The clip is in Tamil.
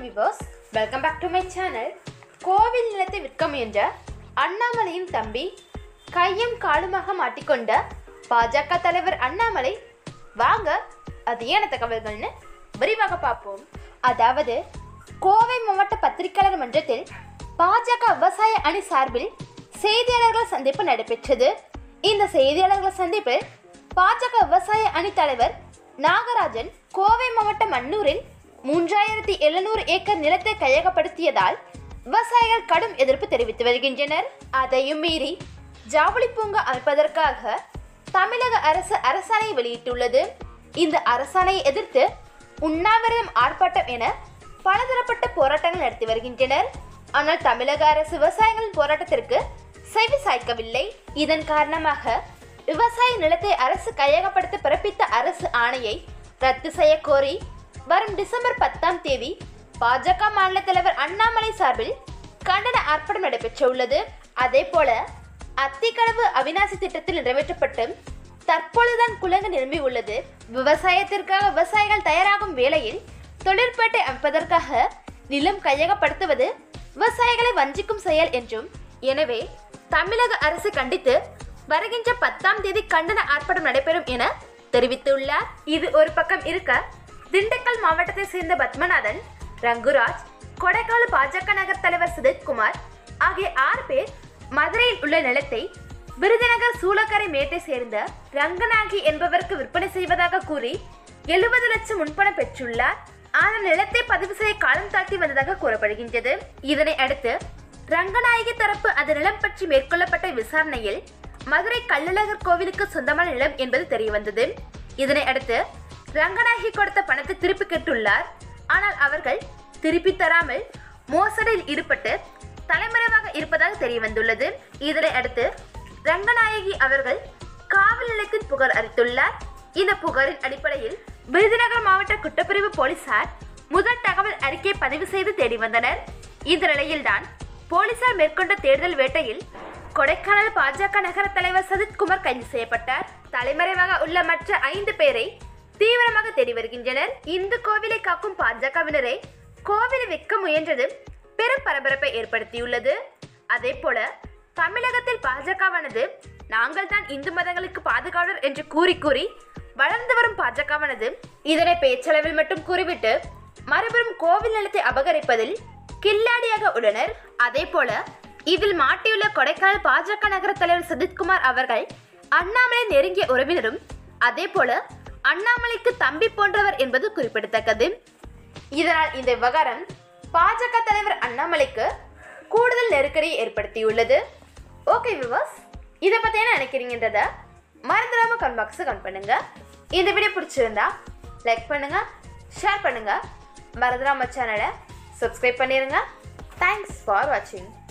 viewers welcome back to my channel கோவில் நிலத்தை விற்க முயன்ற அண்ணாமலையின் தம்பி கையும் காலுமாக மாட்டிக்கொண்ட பாஜக தலைவர் அண்ணாமலை வாங்க அது ஏன தகவல்கள்னு விரிவாக பார்ப்போம் அதாவது கோவை மாவட்ட பத்திரிகையாளர் மன்றத்தில் பாஜக விவசாய அணி சார்பில் செய்தியாளர்கள் சந்திப்பு நடைபெற்றது இந்த செய்தியாளர்கள் சந்திப்பில் பாஜக விவசாய அணி தலைவர் நாகராஜன் கோவை மாவட்டம் அன்னூரில் மூன்றாயிரத்தி எழுநூறு ஏக்கர் நிலத்தை கையகப்படுத்தியதால் விவசாயிகள் கடும் எதிர்ப்பு தெரிவித்து வருகின்றனர் அதையும் மீறி ஜவுளி பூங்கா அமைப்பதற்காக தமிழக அரசு அரசாணை வெளியிட்டுள்ளது இந்த அரசாணையை எதிர்த்து உண்ணாவிரதம் ஆர்ப்பாட்டம் என பலதரப்பட்ட போராட்டங்கள் நடத்தி வருகின்றனர் ஆனால் தமிழக அரசு விவசாயிகளின் போராட்டத்திற்கு செவி சாய்க்கவில்லை இதன் காரணமாக விவசாய நிலத்தை அரசு கையகப்படுத்த பிறப்பித்த அரசு ஆணையை ரத்து செய்ய கோரி வரும் டிசம்பர் பத்தாம் தேதி பாஜக மாநில தலைவர் அண்ணாமலை சார்பில் கண்டன ஆர்ப்பாட்டம் நடைபெற்றுள்ளது அதே போல அத்திக்கடவு அவிநாசி திட்டத்தில் நிறைவேற்றப்பட்டு தற்பொழுதுதான் குலங்கு நிரம்பி உள்ளது விவசாயத்திற்காக விவசாயிகள் தயாராகும் வேளையில் தொழிற்பேட்டை அமைப்பதற்காக நிலம் கையகப்படுத்துவது விவசாயிகளை வஞ்சிக்கும் செயல் என்றும் எனவே தமிழக அரசு கண்டித்து வருகின்ற பத்தாம் தேதி கண்டன ஆர்ப்பாட்டம் நடைபெறும் என தெரிவித்துள்ளார் இது ஒரு பக்கம் இருக்க திண்டுக்கல் மாவட்டத்தை சேர்ந்த பத்மநாதன் ரங்குராஜ் கொடைக்கானல் பாஜக நகர் தலைவர் சுதித்குமார் ஆகிய ஆறு பேர் மதுரையில் உள்ள நிலத்தை விருதுநகர் சூளக்கரை மேட்டை சேர்ந்த ரங்கநாயகி என்பவருக்கு விற்பனை செய்வதாக கூறி எழுபது லட்சம் முன்பணம் பெற்றுள்ளார் ஆனால் நிலத்தை பதிவு செய்ய காலம் தாழ்த்தி வந்ததாக கூறப்படுகின்றது இதனை அடுத்து ரங்கநாயகி தரப்பு அந்த நிலம் பற்றி மேற்கொள்ளப்பட்ட விசாரணையில் மதுரை கள்ளழகர் கோவிலுக்கு சொந்தமான நிலம் என்பது தெரியவந்தது இதனை அடுத்து ரங்கநாயகி கொடுத்த பணத்தை திருப்பி கேட்டுள்ளார் ஆனால் அவர்கள் திருப்பி தராமல் மோசடியில் ஈடுபட்டு தலைமறைவாக இருப்பதாக தெரிய வந்துள்ளது இதனை அடுத்து ரங்கநாயகி அவர்கள் காவல் நிலையத்தில் புகார் அளித்துள்ளார் இந்த புகாரின் அடிப்படையில் விருதுநகர் மாவட்ட குற்றப்பிரிவு போலீசார் முதல் தகவல் அறிக்கையை பதிவு செய்து தேடி வந்தனர் இந்த நிலையில்தான் போலீசார் மேற்கொண்ட தேடுதல் வேட்டையில் கொடைக்கானல் பாஜக நகர தலைவர் சஜித்குமார் கைது செய்யப்பட்டார் தலைமறைவாக உள்ள மற்ற ஐந்து பேரை தீவிரமாக தேடி வருகின்றனர் இந்து கோவிலை காக்கும் பாஜகவினரை கோவிலை விற்க முயன்றது பெரும் பரபரப்பை ஏற்படுத்தியுள்ளது அதே போல தமிழகத்தில் பாஜகவானது நாங்கள் தான் இந்து மதங்களுக்கு பாதுகாவலர் என்று கூறி கூறி வளர்ந்து வரும் பாஜகவானது இதனை பேச்சளவில் மட்டும் கூறிவிட்டு மறுபுறம் கோவில் நிலத்தை அபகரிப்பதில் கில்லாடியாக உள்ளனர் அதே போல இதில் மாட்டியுள்ள கொடைக்கானல் பாஜக நகர தலைவர் சஜித்குமார் அவர்கள் அண்ணாமலை நெருங்கிய உறவினரும் அதே போல அண்ணாமலைக்கு தம்பி போன்றவர் என்பது குறிப்பிடத்தக்கது இதனால் இந்த விவகாரம் பாஜக தலைவர் அண்ணாமலைக்கு கூடுதல் நெருக்கடியை ஏற்படுத்தியுள்ளது ஓகே விவாஸ் இதை பற்றி என்ன நினைக்கிறீங்கன்றத மறந்துடாம கமெண்ட் பாக்ஸை கமெண்ட் பண்ணுங்க இந்த வீடியோ பிடிச்சிருந்தா லைக் பண்ணுங்க ஷேர் பண்ணுங்க மறந்துடாம சேனலை சப்ஸ்கிரைப் பண்ணிடுங்க தேங்க்ஸ் ஃபார் வாட்சிங்